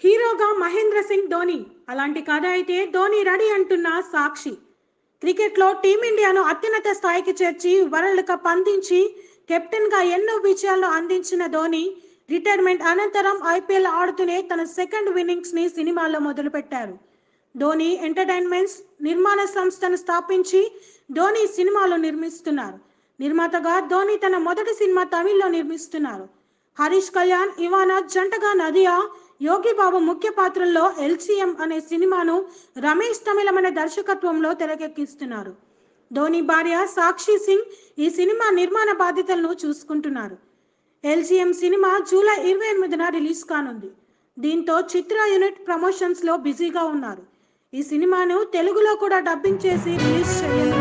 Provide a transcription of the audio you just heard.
హీరోగా మహేంద్ర సింగ్ ధోని అలాంటి కథ అయితే ధోని రెడీ అంటున్న సాక్షి క్రికెట్లో టీమిండియాను అత్యున్నత స్థాయికి చేర్చి వరల్డ్ కప్ అందించి కెప్టెన్గా ఎన్నో విజయాలు అందించిన ధోని రిటైర్మెంట్ అనంతరం ఐపీఎల్ ఆడుతూనే తన సెకండ్ ఇన్నింగ్స్ ని సినిమాలో మొదలుపెట్టారు ధోని ఎంటర్టైన్మెంట్స్ నిర్మాణ సంస్థను స్థాపించి ధోని సినిమాలు నిర్మిస్తున్నారు నిర్మాతగా ధోని తన మొదటి సినిమా తమిళ్లో నిర్మిస్తున్నారు హరీష్ కళ్యాణ్ ఇవానా జంటగా నదియా యోగి బాబు ముఖ్య పాత్రల్లో ఎల్సీఎం అనే సినిమాను రమేష్ తమిళం అనే దర్శకత్వంలో తెరకెక్కిస్తున్నారు ధోని భార్య సాక్షి సింగ్ ఈ సినిమా నిర్మాణ బాధ్యతలను చూసుకుంటున్నారు ఎల్సీఎం సినిమా జూలై ఇరవై ఎనిమిదిన రిలీజ్ కానుంది దీంతో చిత్ర యూనిట్ ప్రమోషన్స్ లో బిజీగా ఉన్నారు ఈ సినిమాను తెలుగులో కూడా డబ్బింగ్ చేసి రిలీజ్ చేయనున్నారు